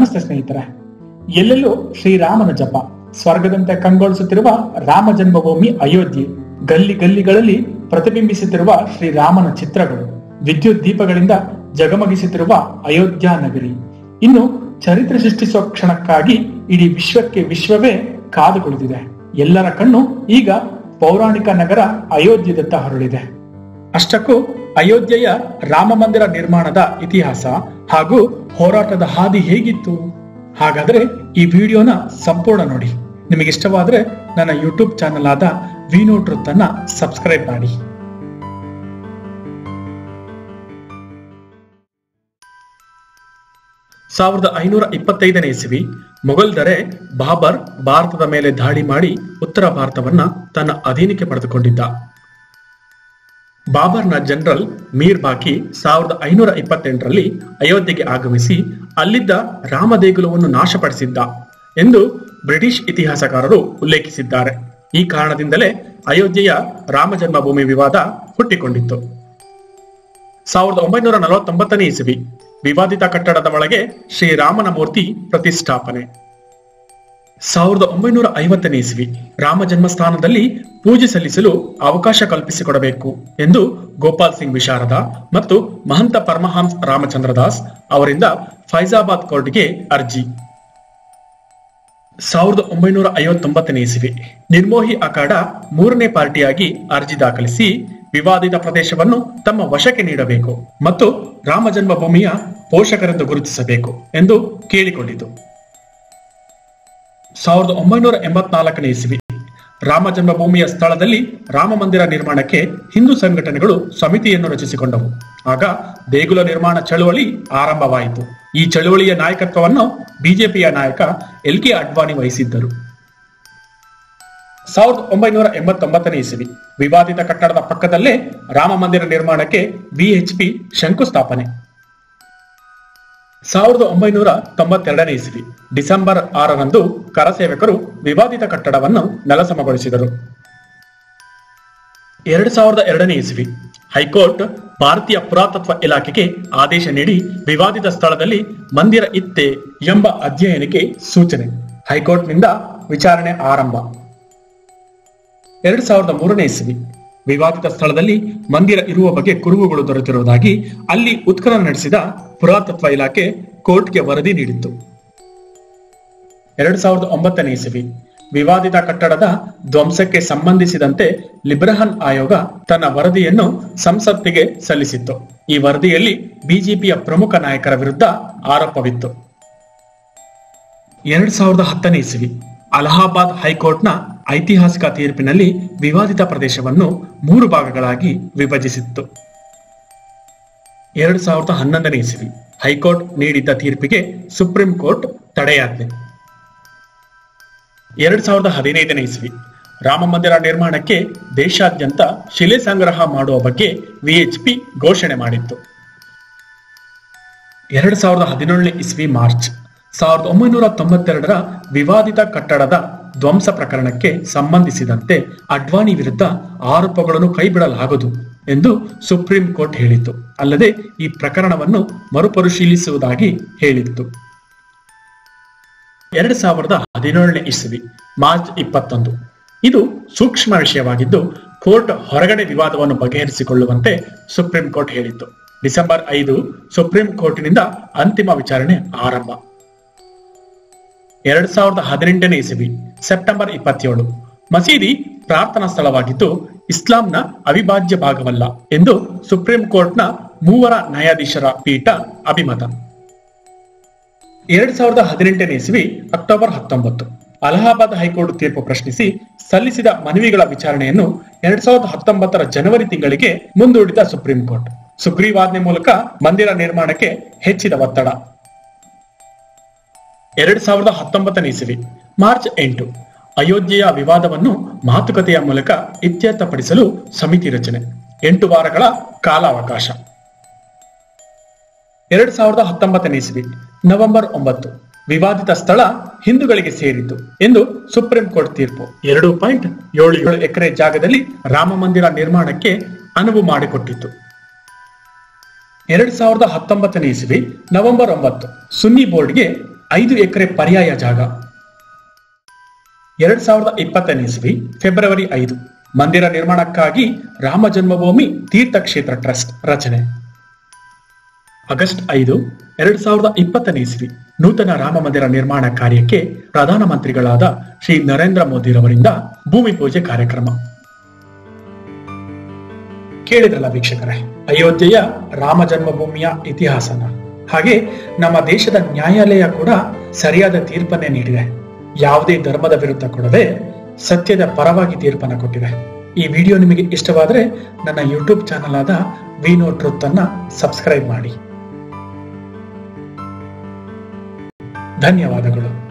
ನಮಸ್ತೆ ಸ್ನೇಹಿತರೆ ಎಲ್ಲೆಲ್ಲೂ ಶ್ರೀರಾಮನ ಜಪ ಸ್ವರ್ಗದಂತೆ ಕಂಗೊಳಿಸುತ್ತಿರುವ ರಾಮ ಜನ್ಮಭೂಮಿ ಅಯೋಧ್ಯೆ ಗಲ್ಲಿ ಗಲ್ಲಿಗಳಲ್ಲಿ ಪ್ರತಿಬಿಂಬಿಸುತ್ತಿರುವ ಶ್ರೀರಾಮನ ಚಿತ್ರಗಳು ವಿದ್ಯುತ್ ದೀಪಗಳಿಂದ ಜಗಮಗಿಸುತ್ತಿರುವ ಅಯೋಧ್ಯ ನಗರಿ ಇನ್ನು ಚರಿತ್ರೆ ಸೃಷ್ಟಿಸುವ ಕ್ಷಣಕ್ಕಾಗಿ ಇಡೀ ವಿಶ್ವಕ್ಕೆ ವಿಶ್ವವೇ ಕಾದು ಕುಳಿತಿದೆ ಎಲ್ಲರ ಕಣ್ಣು ಈಗ ಪೌರಾಣಿಕ ನಗರ ಅಯೋಧ್ಯೆದತ್ತ ಹೊರಳಿದೆ ಅಷ್ಟಕ್ಕೂ ಅಯೋಧ್ಯೆಯ ರಾಮ ಮಂದಿರ ನಿರ್ಮಾಣದ ಇತಿಹಾಸ ಹಾಗೂ ಹೋರಾಟದ ಹಾದಿ ಹೇಗಿತ್ತು ಹಾಗಾದ್ರೆ ಈ ವಿಡಿಯೋನ ಸಂಪೂರ್ಣ ನೋಡಿ ನಿಮಗೆ ಇಷ್ಟವಾದ್ರೆ ನನ್ನ ಯೂಟ್ಯೂಬ್ ಚಾನಲ್ ಆದ ವಿನೋ ಟ್ರುತ್ ಅನ್ನ ಸಬ್ಸ್ಕ್ರೈಬ್ ಮಾಡಿ ಸಾವಿರದ ಐನೂರ ಇಪ್ಪತ್ತೈದನೇ ಇಸವಿ ಮೊಘಲ್ ದೊರೆ ಬಾಬರ್ ಭಾರತದ ಮೇಲೆ ದಾಳಿ ಮಾಡಿ ಉತ್ತರ ಭಾರತವನ್ನ ತನ್ನ ಅಧೀನಕ್ಕೆ ಪಡೆದುಕೊಂಡಿದ್ದ ಬಾಬರ್ನ ಜನರಲ್ ಮೀರ್ ಬಾಕಿ ಸಾವಿರದ ಐನೂರ ಇಪ್ಪತ್ತೆಂಟರಲ್ಲಿ ಅಯೋಧ್ಯೆಗೆ ಆಗಮಿಸಿ ಅಲ್ಲಿದ್ದ ರಾಮ ದೇಗುಲವನ್ನು ನಾಶಪಡಿಸಿದ್ದ ಎಂದು ಬ್ರಿಟಿಷ್ ಇತಿಹಾಸಕಾರರು ಉಲ್ಲೇಖಿಸಿದ್ದಾರೆ ಈ ಕಾರಣದಿಂದಲೇ ಅಯೋಧ್ಯೆಯ ರಾಮ ಜನ್ಮಭೂಮಿ ವಿವಾದ ಹುಟ್ಟಿಕೊಂಡಿತ್ತು ಸಾವಿರದ ಒಂಬೈನೂರ ನಲವತ್ತೊಂಬತ್ತನೇ ಇಸವಿ ವಿವಾದಿತ ಕಟ್ಟಡದ ಒಳಗೆ ಶ್ರೀರಾಮನ ಮೂರ್ತಿ ಪ್ರತಿಷ್ಠಾಪನೆ ಸಾವಿರದ ಒಂಬೈನೂರ ಐವತ್ತನೇ ಇಸವಿ ರಾಮ ಜನ್ಮಸ್ಥಾನದಲ್ಲಿ ಪೂಜೆ ಸಲ್ಲಿಸಲು ಅವಕಾಶ ಕಲ್ಪಿಸಿಕೊಡಬೇಕು ಎಂದು ಗೋಪಾಲ್ ಸಿಂಗ್ ವಿಶಾರದ ಮತ್ತು ಮಹಂತ ಪರಮಹಂಸ್ ರಾಮಚಂದ್ರದಾಸ್ ಅವರಿಂದ ಫೈಜಾಬಾದ್ ಕೋರ್ಟ್ಗೆ ಅರ್ಜಿ ಸಾವಿರದ ಒಂಬೈನೂರ ಐವತ್ತೊಂಬತ್ತನೇ ಇಸವಿ ನಿರ್ಮೋಹಿ ಅಖಾಡ ಮೂರನೇ ಪಾರ್ಟಿಯಾಗಿ ಅರ್ಜಿ ದಾಖಲಿಸಿ ವಿವಾದಿತ ಪ್ರದೇಶವನ್ನು ತಮ್ಮ ವಶಕ್ಕೆ ನೀಡಬೇಕು ಮತ್ತು ರಾಮ ಜನ್ಮಭೂಮಿಯ ಪೋಷಕರೆಂದು ಗುರುತಿಸಬೇಕು ಎಂದು ಕೇಳಿಕೊಂಡಿತು ಸಾವಿರದ ಒಂಬೈನೂರ ಎಂಬತ್ನಾಲ್ಕನೇ ಇಸವಿ ರಾಮ ಜನ್ಮಭೂಮಿಯ ಸ್ಥಳದಲ್ಲಿ ರಾಮ ಮಂದಿರ ನಿರ್ಮಾಣಕ್ಕೆ ಹಿಂದೂ ಸಂಘಟನೆಗಳು ಸಮಿತಿಯನ್ನು ರಚಿಸಿಕೊಂಡವು ಆಗ ದೇಗುಲ ನಿರ್ಮಾಣ ಚಳುವಳಿ ಆರಂಭವಾಯಿತು ಈ ಚಳುವಳಿಯ ನಾಯಕತ್ವವನ್ನು ಬಿಜೆಪಿಯ ನಾಯಕ ಎಲ್ ಕೆ ಅಡ್ವಾಣಿ ವಹಿಸಿದ್ದರು ಸಾವಿರದ ಒಂಬೈನೂರ ಎಂಬತ್ತೊಂಬತ್ತನೇ ಇಸವಿ ವಿವಾದಿತ ಕಟ್ಟಡದ ಪಕ್ಕದಲ್ಲೇ ರಾಮ ಮಂದಿರ ನಿರ್ಮಾಣಕ್ಕೆ ವಿಎಚ್ಪಿ ಶಂಕುಸ್ಥಾಪನೆ ಸಾವಿರದ ಒಂಬೈನೂರ ತೊಂಬತ್ತೆರಡನೇ ಇಸವಿ ಡಿಸೆಂಬರ್ ಆರರಂದು ಕರಸೇವಕರು ವಿವಾದಿತ ಕಟ್ಟಡವನ್ನು ನೆಲಸಮಗೊಳಿಸಿದರು ಎರಡು ಸಾವಿರದ ಎರಡನೇ ಇಸವಿ ಹೈಕೋರ್ಟ್ ಭಾರತೀಯ ಪುರಾತತ್ವ ಇಲಾಖೆಗೆ ಆದೇಶ ನೀಡಿ ವಿವಾದಿತ ಸ್ಥಳದಲ್ಲಿ ಮಂದಿರ ಇತ್ತೆ ಎಂಬ ಅಧ್ಯಯನಕ್ಕೆ ಸೂಚನೆ ಹೈಕೋರ್ಟ್ನಿಂದ ವಿಚಾರಣೆ ಆರಂಭ ಎರಡು ಸಾವಿರದ ಮೂರನೇ ಇಸವಿ ವಿವಾದಿತ ಸ್ಥಳದಲ್ಲಿ ಮಂದಿರ ಇರುವ ಬಗ್ಗೆ ಕುರುಹುಗಳು ದೊರೆತಿರುವುದಾಗಿ ಅಲ್ಲಿ ಉತ್ಖನನ ನಡೆಸಿದ ಪುರಾತತ್ವ ಇಲಾಖೆ ಕೋರ್ಟ್ಗೆ ವರದಿ ನೀಡಿತ್ತು ಎರಡು ಸಾವಿರದ ಒಂಬತ್ತನೇ ಇಸವಿ ವಿವಾದಿತ ಕಟ್ಟಡದ ಧ್ವಂಸಕ್ಕೆ ಸಂಬಂಧಿಸಿದಂತೆ ಲಿಬ್ರಹನ್ ಆಯೋಗ ತನ್ನ ವರದಿಯನ್ನು ಸಂಸತ್ತಿಗೆ ಸಲ್ಲಿಸಿತ್ತು ಈ ವರದಿಯಲ್ಲಿ ಬಿಜೆಪಿಯ ಪ್ರಮುಖ ನಾಯಕರ ವಿರುದ್ಧ ಆರೋಪವಿತ್ತು ಎರಡ್ ಸಾವಿರದ ಹತ್ತನೇ ಇಸವಿ ಅಲಹಾಬಾದ್ ಹೈಕೋರ್ಟ್ನ ಐತಿಹಾಸಿಕ ತೀರ್ಪಿನಲ್ಲಿ ವಿವಾದಿತ ಪ್ರದೇಶವನ್ನು ಮೂರು ಭಾಗಗಳಾಗಿ ವಿಭಜಿಸಿತ್ತು ಎರಡು ಸಾವಿರದ ಹನ್ನೊಂದನೇ ಇಸವಿ ಹೈಕೋರ್ಟ್ ನೀಡಿದ್ದ ತೀರ್ಪಿಗೆ ಸುಪ್ರೀಂ ಕೋರ್ಟ್ ತಡೆಯಾಜ್ಞೆ ಎರಡ್ ಸಾವಿರದ ಹದಿನೈದನೇ ಇಸವಿ ರಾಮ ಮಂದಿರ ನಿರ್ಮಾಣಕ್ಕೆ ದೇಶಾದ್ಯಂತ ಶಿಲೆ ಸಂಗ್ರಹ ಮಾಡುವ ಬಗ್ಗೆ ವಿಎಚ್ಪಿ ಘೋಷಣೆ ಮಾಡಿತ್ತು ಎರಡ್ ಸಾವಿರದ ಹದಿನೇಳನೇ ಇಸ್ವಿ ಮಾರ್ಚ್ ಸಾವಿರದ ಒಂಬೈನೂರ ತೊಂಬತ್ತೆರಡರ ವಿವಾದಿತ ಕಟ್ಟಡದ ಧ್ವಂಸ ಪ್ರಕರಣಕ್ಕೆ ಸಂಬಂಧಿಸಿದಂತೆ ಅಡ್ವಾಣಿ ವಿರುದ್ಧ ಆರೋಪಗಳನ್ನು ಕೈಬಿಡಲಾಗದು ಎಂದು ಸುಪ್ರೀಂ ಕೋರ್ಟ್ ಹೇಳಿತ್ತು ಅಲ್ಲದೆ ಈ ಪ್ರಕರಣವನ್ನು ಮರುಪರಿಶೀಲಿಸುವುದಾಗಿ ಹೇಳಿತ್ತು ಎರಡ್ ಸಾವಿರದ ಹದಿನೇಳನೇ ಇಸ್ವಿ ಮಾರ್ಚ್ ಇಪ್ಪತ್ತೊಂದು ಇದು ಸೂಕ್ಷ್ಮ ವಿಷಯವಾಗಿದ್ದು ಕೋರ್ಟ್ ಹೊರಗಡೆ ವಿವಾದವನ್ನು ಬಗೆಹರಿಸಿಕೊಳ್ಳುವಂತೆ ಸುಪ್ರೀಂ ಕೋರ್ಟ್ ಹೇಳಿತ್ತು ಡಿಸೆಂಬರ್ ಐದು ಸುಪ್ರೀಂ ಕೋರ್ಟಿನಿಂದ ಅಂತಿಮ ವಿಚಾರಣೆ ಆರಂಭ ಎರಡ್ ಸಾವಿರದ ಹದಿನೆಂಟನೇ ಇಸವಿ ಸೆಪ್ಟೆಂಬರ್ ಇಪ್ಪತ್ತೇಳು ಮಸೀದಿ ಪ್ರಾರ್ಥನಾ ಸ್ಥಳವಾಗಿದ್ದು ಇಸ್ಲಾಂನ ಅವಿಭಾಜ್ಯ ಭಾಗವಲ್ಲ ಎಂದು ಸುಪ್ರೀಂ ಕೋರ್ಟ್ನ ಮೂವರ ನ್ಯಾಯಾಧೀಶರ ಪೀಠ ಅಭಿಮತ ಎರಡ್ ಸಾವಿರದ ಹದಿನೆಂಟನೇ ಇಸವಿ ಅಕ್ಟೋಬರ್ ಹತ್ತೊಂಬತ್ತು ಅಲಹಾಬಾದ್ ಹೈಕೋರ್ಟ್ ತೀರ್ಪು ಪ್ರಶ್ನಿಸಿ ಸಲ್ಲಿಸಿದ ಮನವಿಗಳ ವಿಚಾರಣೆಯನ್ನು ಎರಡ್ ಸಾವಿರದ ಹತ್ತೊಂಬತ್ತರ ಜನವರಿ ತಿಂಗಳಿಗೆ ಮುಂದೂಡಿದ ಸುಪ್ರೀಂ ಕೋರ್ಟ್ ಸುಗ್ರೀವಾಜ್ಞೆ ಮೂಲಕ ಮಂದಿರ ನಿರ್ಮಾಣಕ್ಕೆ ಹೆಚ್ಚಿದ ಒತ್ತಡ ಎರಡ್ ಸಾವಿರದ ಹತ್ತೊಂಬತ್ತನೇ ಇಸವಿ ಮಾರ್ಚ್ ಎಂಟು ಅಯೋಧ್ಯೆಯ ವಿವಾದವನ್ನು ಮಾತುಕತೆಯ ಮೂಲಕ ಇತ್ಯರ್ಥಪಡಿಸಲು ಸಮಿತಿ ರಚನೆ ಎಂಟು ವಾರಗಳ ಕಾಲಾವಕಾಶ ಎರಡ್ ಸಾವಿರದ ಹತ್ತೊಂಬತ್ತನೇ ಇಸವಿ ನವೆಂಬರ್ ಒಂಬತ್ತು ವಿವಾದಿತ ಸ್ಥಳ ಹಿಂದೂಗಳಿಗೆ ಸೇರಿದ್ದು ಎಂದು ಸುಪ್ರೀಂ ಕೋರ್ಟ್ ತೀರ್ಪು ಎರಡು ಪಾಯಿಂಟ್ ಏಳು ಏಳು ಎಕರೆ ಜಾಗದಲ್ಲಿ ರಾಮ ಮಂದಿರ ನಿರ್ಮಾಣಕ್ಕೆ ಅನುವು ಮಾಡಿಕೊಟ್ಟಿತ್ತು ಎರಡ್ ಸಾವಿರದ ಹತ್ತೊಂಬತ್ತನೇ ಇಸವಿ ನವೆಂಬರ್ ಒಂಬತ್ತು ಸುನ್ನಿ ಬೋರ್ಡ್ಗೆ ಐದು ಎಕರೆ ಪರ್ಯಾಯ ಜಾಗ ಎರಡ್ ಸಾವಿರದ ಇಪ್ಪತ್ತನೇ ಇಸ್ವಿ ಫೆಬ್ರವರಿ ಐದು ಮಂದಿರ ನಿರ್ಮಾಣಕ್ಕಾಗಿ ರಾಮ ಜನ್ಮಭೂಮಿ ತೀರ್ಥಕ್ಷೇತ್ರ ಟ್ರಸ್ಟ್ ರಚನೆ ಆಗಸ್ಟ್ ಐದು ಎರಡ್ ಸಾವಿರದ ಇಪ್ಪತ್ತನೇ ಇಸ್ವಿ ನೂತನ ರಾಮ ಮಂದಿರ ನಿರ್ಮಾಣ ಕಾರ್ಯಕ್ಕೆ ಪ್ರಧಾನಮಂತ್ರಿಗಳಾದ ಶ್ರೀ ನರೇಂದ್ರ ಮೋದಿರವರಿಂದ ಭೂಮಿ ಪೂಜೆ ಕಾರ್ಯಕ್ರಮ ಕೇಳಿದ್ರಲ್ಲ ವೀಕ್ಷಕರೇ ಅಯೋಧ್ಯೆಯ ರಾಮ ಜನ್ಮಭೂಮಿಯ ಇತಿಹಾಸನ ಹಾಗೆ ನಮ್ಮ ದೇಶದ ನ್ಯಾಯಾಲಯ ಕೂಡ ಸರಿಯಾದ ತೀರ್ಪನ್ನೇ ನೀಡಿದೆ ಯಾವುದೇ ಧರ್ಮದ ವಿರುದ್ಧ ಕೊಡದೆ ಸತ್ಯದ ಪರವಾಗಿ ತೀರ್ಪನ್ನ ಕೊಟ್ಟಿದೆ ಈ ವಿಡಿಯೋ ನಿಮಗೆ ಇಷ್ಟವಾದರೆ ನನ್ನ ಯೂಟ್ಯೂಬ್ ಚಾನಲ್ ಆದ ವಿನೋ ಟ್ರುತ್ ಅನ್ನ ಸಬ್ಸ್ಕ್ರೈಬ್ ಮಾಡಿ ಧನ್ಯವಾದಗಳು